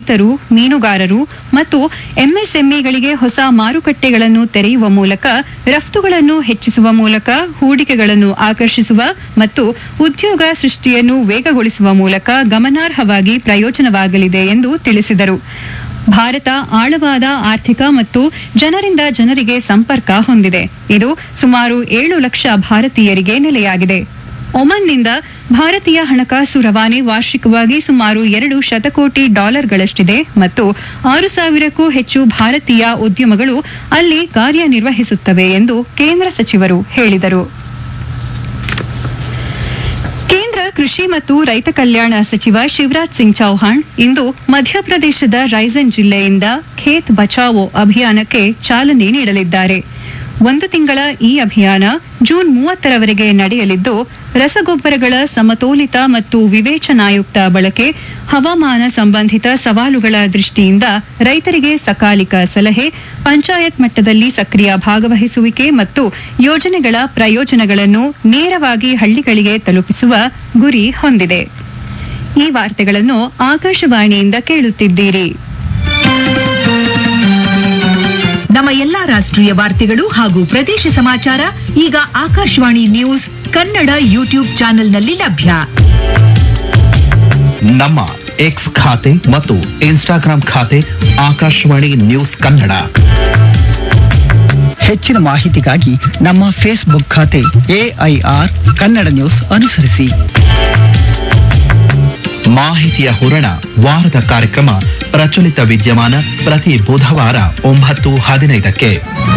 ರೈತರು ಮೀನುಗಾರರು ಮತ್ತು ಎಂಎಸ್ಎಂಇಗಳಿಗೆ ಹೊಸ ಮಾರುಕಟ್ಟೆಗಳನ್ನು ತೆರೆಯುವ ಮೂಲಕ ರಫ್ತುಗಳನ್ನು ಹೆಚ್ಚಿಸುವ ಮೂಲಕ ಹೂಡಿಕೆಗಳನ್ನು ಆಕರ್ಷಿಸುವ ಮತ್ತು ಉದ್ಯೋಗ ಸೃಷ್ಟಿಯನ್ನು ವೇಗಗೊಳಿಸುವ ಮೂಲಕ ಗಮನಾರ್ಹವಾಗಿ ಪ್ರಯೋಜನವಾಗಲಿದೆ ಎಂದು ತಿಳಿಸಿದರು ಭಾರತ ಆಳವಾದ ಆರ್ಥಿಕ ಮತ್ತು ಜನರಿಂದ ಜನರಿಗೆ ಸಂಪರ್ಕ ಹೊಂದಿದೆ ಇದು ಸುಮಾರು ಏಳು ಲಕ್ಷ ಭಾರತೀಯರಿಗೆ ನೆಲೆಯಾಗಿದೆ ಒಮನ್ನಿಂದ ಭಾರತೀಯ ಹಣಕಾಸು ರವಾನೆ ವಾರ್ಷಿಕವಾಗಿ ಸುಮಾರು ಎರಡು ಶತಕೋಟಿ ಡಾಲರ್ಗಳಷ್ಟಿದೆ ಮತ್ತು ಆರು ಸಾವಿರಕ್ಕೂ ಹೆಚ್ಚು ಭಾರತೀಯ ಉದ್ಯಮಗಳು ಅಲ್ಲಿ ಕಾರ್ಯನಿರ್ವಹಿಸುತ್ತವೆ ಎಂದು ಕೇಂದ್ರ ಸಚಿವರು ಹೇಳಿದರು ಕೇಂದ್ರ ಕೃಷಿ ಮತ್ತು ರೈತ ಕಲ್ಯಾಣ ಸಚಿವ ಶಿವರಾಜ್ ಸಿಂಗ್ ಚೌಹಾಣ್ ಇಂದು ಮಧ್ಯಪ್ರದೇಶದ ರೈಸನ್ ಜಿಲ್ಲೆಯಿಂದ ಖೇತ್ ಬಚಾವೋ ಅಭಿಯಾನಕ್ಕೆ ಚಾಲನೆ ನೀಡಲಿದ್ದಾರೆ ಒಂದು ತಿಂಗಳ ಈ ಅಭಿಯಾನ ಜೂನ್ ಮೂವತ್ತರವರೆಗೆ ನಡೆಯಲಿದ್ದು ರಸಗೊಬ್ಬರಗಳ ಸಮತೋಲಿತ ಮತ್ತು ವಿವೇಚನಾಯುಕ್ತ ಬಳಕೆ ಹವಾಮಾನ ಸಂಬಂಧಿತ ಸವಾಲುಗಳ ದೃಷ್ಟಿಯಿಂದ ರೈತರಿಗೆ ಸಕಾಲಿಕ ಸಲಹೆ ಪಂಚಾಯತ್ ಮಟ್ಟದಲ್ಲಿ ಸಕ್ರಿಯ ಭಾಗವಹಿಸುವಿಕೆ ಮತ್ತು ಯೋಜನೆಗಳ ಪ್ರಯೋಜನಗಳನ್ನು ನೇರವಾಗಿ ಹಳ್ಳಿಗಳಿಗೆ ತಲುಪಿಸುವ ಗುರಿ ಹೊಂದಿದೆ ಈ ವಾರ್ತೆಗಳನ್ನು ಆಕಾಶವಾಣಿಯಿಂದ ಕೇಳುತ್ತಿದ್ದೀರಿ ನಮ್ಮ ಎಲ್ಲಾ ರಾಷ್ಟ್ರೀಯ ವಾರ್ತೆಗಳು ಹಾಗೂ ಪ್ರದೇಶ ಸಮಾಚಾರ ಈಗ ಆಕಾಶವಾಣಿ ನ್ಯೂಸ್ ಕನ್ನಡ ಯೂಟ್ಯೂಬ್ ಚಾನೆಲ್ನಲ್ಲಿ ಲಭ್ಯ ನಮ್ಮ ಎಕ್ಸ್ ಖಾತೆ ಮತ್ತು ಇನ್ಸ್ಟಾಗ್ರಾಂ ಖಾತೆ ಆಕಾಶವಾಣಿ ನ್ಯೂಸ್ ಕನ್ನಡ ಹೆಚ್ಚಿನ ಮಾಹಿತಿಗಾಗಿ ನಮ್ಮ ಫೇಸ್ಬುಕ್ ಖಾತೆ ಎಐಆರ್ ಕನ್ನಡ ನ್ಯೂಸ್ ಅನುಸರಿಸಿ ಮಾಹಿತಿಯ ಹೂರಣ ವಾರದ ಕಾರ್ಯಕ್ರಮ ಪ್ರಚಲಿತ ವಿದ್ಯಮಾನ ಪ್ರತಿ ಬುಧವಾರ ಒಂಬತ್ತು ಹದಿನೈದಕ್ಕೆ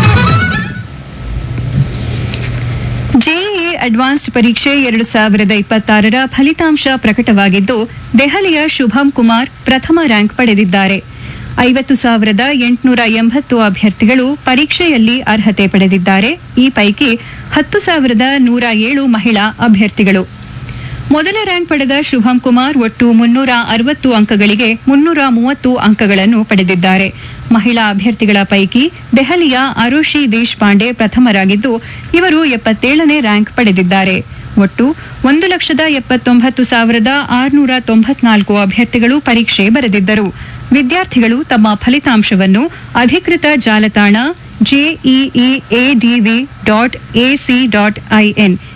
ಜೆಇಇ ಅಡ್ವಾನ್ಸ್ಡ್ ಪರೀಕ್ಷೆ ಎರಡು ಸಾವಿರದ ಇಪ್ಪತ್ತಾರರ ಫಲಿತಾಂಶ ಪ್ರಕಟವಾಗಿದ್ದು ದೆಹಲಿಯ ಶುಭಂ ಕುಮಾರ್ ಪ್ರಥಮ ರ್ಯಾಂಕ್ ಪಡೆದಿದ್ದಾರೆ ಐವತ್ತು ಸಾವಿರದ ಎಂಟುನೂರ ಎಂಬತ್ತು ಅಭ್ಯರ್ಥಿಗಳು ಪರೀಕ್ಷೆಯಲ್ಲಿ ಅರ್ಹತೆ ಪಡೆದಿದ್ದಾರೆ ಈ ಪೈಕಿ ಹತ್ತು ಸಾವಿರದ ನೂರ ಏಳು ಮಹಿಳಾ ಅಭ್ಯರ್ಥಿಗಳು ಮೊದಲ ರ್ಯಾಂಕ್ ಪಡೆದ ಶುಭಂ ಕುಮಾರ್ ಒಟ್ಟು ಮುನ್ನೂರ ಅರವತ್ತು ಅಂಕಗಳಿಗೆ ಮುನ್ನೂರ ಮೂವತ್ತು ಅಂಕಗಳನ್ನು ಪಡೆದಿದ್ದಾರೆ ಮಹಿಳಾ ಅಭ್ಯರ್ಥಿಗಳ ಪೈಕಿ ದೆಹಲಿಯ ಅರುಷಿ ದೇಶಪಾಂಡೆ ಪ್ರಥಮರಾಗಿದ್ದು ಇವರು ಎಪ್ಪತ್ತೇಳನೇ ರ್ಯಾಂಕ್ ಪಡೆದಿದ್ದಾರೆ ಒಟ್ಟು ಒಂದು ಲಕ್ಷದ ಎಪ್ಪತ್ತೊಂಬತ್ತು ಸಾವಿರದ ಆರುನೂರ ತೊಂಬತ್ನಾಲ್ಕು ಅಭ್ಯರ್ಥಿಗಳು ಪರೀಕ್ಷೆ ಬರೆದಿದ್ದರು ವಿದ್ಯಾರ್ಥಿಗಳು ತಮ್ಮ ಫಲಿತಾಂಶವನ್ನು ಅಧಿಕೃತ ಜಾಲತಾಣ JEE ADV dot AC dot IN